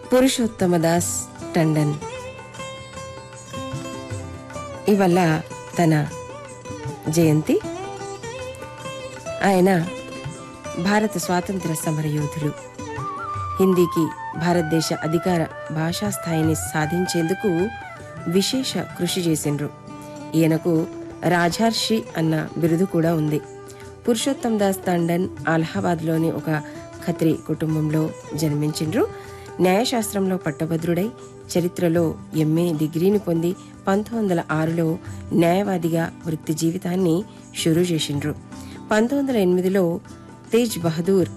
పురుషోత్తమదాస్ టండన్ ఇవల్ల తన జయంతి ఆయన భారత స్వాతంత్ర సమరయోధులు హిందీకి భారతదేశ అధికార భాషా స్థాయిని సాధించేందుకు విశేష కృషి చేసిండ్రు ఈయనకు రాజర్షి అన్న బిరుదు కూడా ఉంది పురుషోత్తం దాస్ తండన్ అలహాబాద్లోని ఒక ఖత్రి కుటుంబంలో జన్మించిండ్రు న్యాయశాస్త్రంలో పట్టభద్రుడై చరిత్రలో ఎంఏ డిగ్రీని పొంది పంతొమ్మిది వందల ఆరులో న్యాయవాదిగా వృత్తి జీవితాన్ని షురూ చేసిండ్రు పంతొమ్మిది వందల ఎనిమిదిలో తేజ్ బహదూర్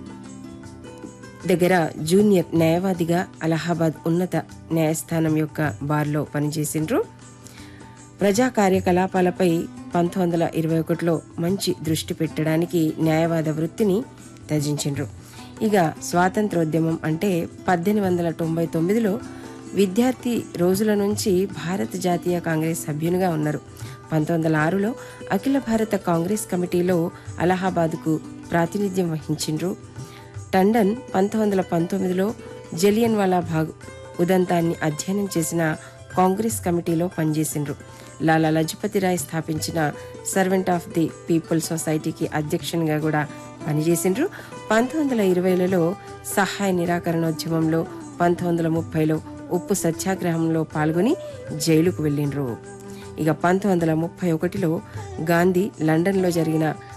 దగ్గర జూనియర్ న్యాయవాదిగా అలహాబాద్ ఉన్నత న్యాయస్థానం యొక్క బార్లో పనిచేసిండ్రు ప్రజా కార్యకలాపాలపై పంతొమ్మిది వందల ఇరవై ఒకటిలో మంచి దృష్టి పెట్టడానికి న్యాయవాద వృత్తిని త్యజించిండ్రు ఇక స్వాతంత్రోద్యమం అంటే పద్దెనిమిది వందల తొంభై తొమ్మిదిలో విద్యార్థి రోజుల నుంచి భారత జాతీయ కాంగ్రెస్ సభ్యునిగా ఉన్నారు పంతొమ్మిది వందల ఆరులో అఖిల భారత కాంగ్రెస్ కమిటీలో అలహాబాద్కు ప్రాతినిధ్యం వహించిండ్రు టండన్ పంతొమ్మిది వందల పంతొమ్మిదిలో జలియన్ వాలా బాగ్ ఉదంతాన్ని అధ్యయనం చేసిన కాంగ్రెస్ కమిటీలో పనిచేసిండ్రు లాలా లజపతి రాయ్ స్థాపించిన సర్వెంట్ ఆఫ్ ది పీపుల్ సొసైటీకి అధ్యక్షునిగా కూడా పనిచేసిండ్రు పంతొమ్మిది వందల ఇరవైలలో సహాయ నిరాకరణోద్యమంలో పంతొమ్మిది వందల ముప్పైలో ఉప్పు సత్యాగ్రహంలో పాల్గొని జైలుకు వెళ్ళిండ్రు ఇక పంతొమ్మిది వందల ముప్పై ఒకటిలో గాంధీ లండన్లో జరిగిన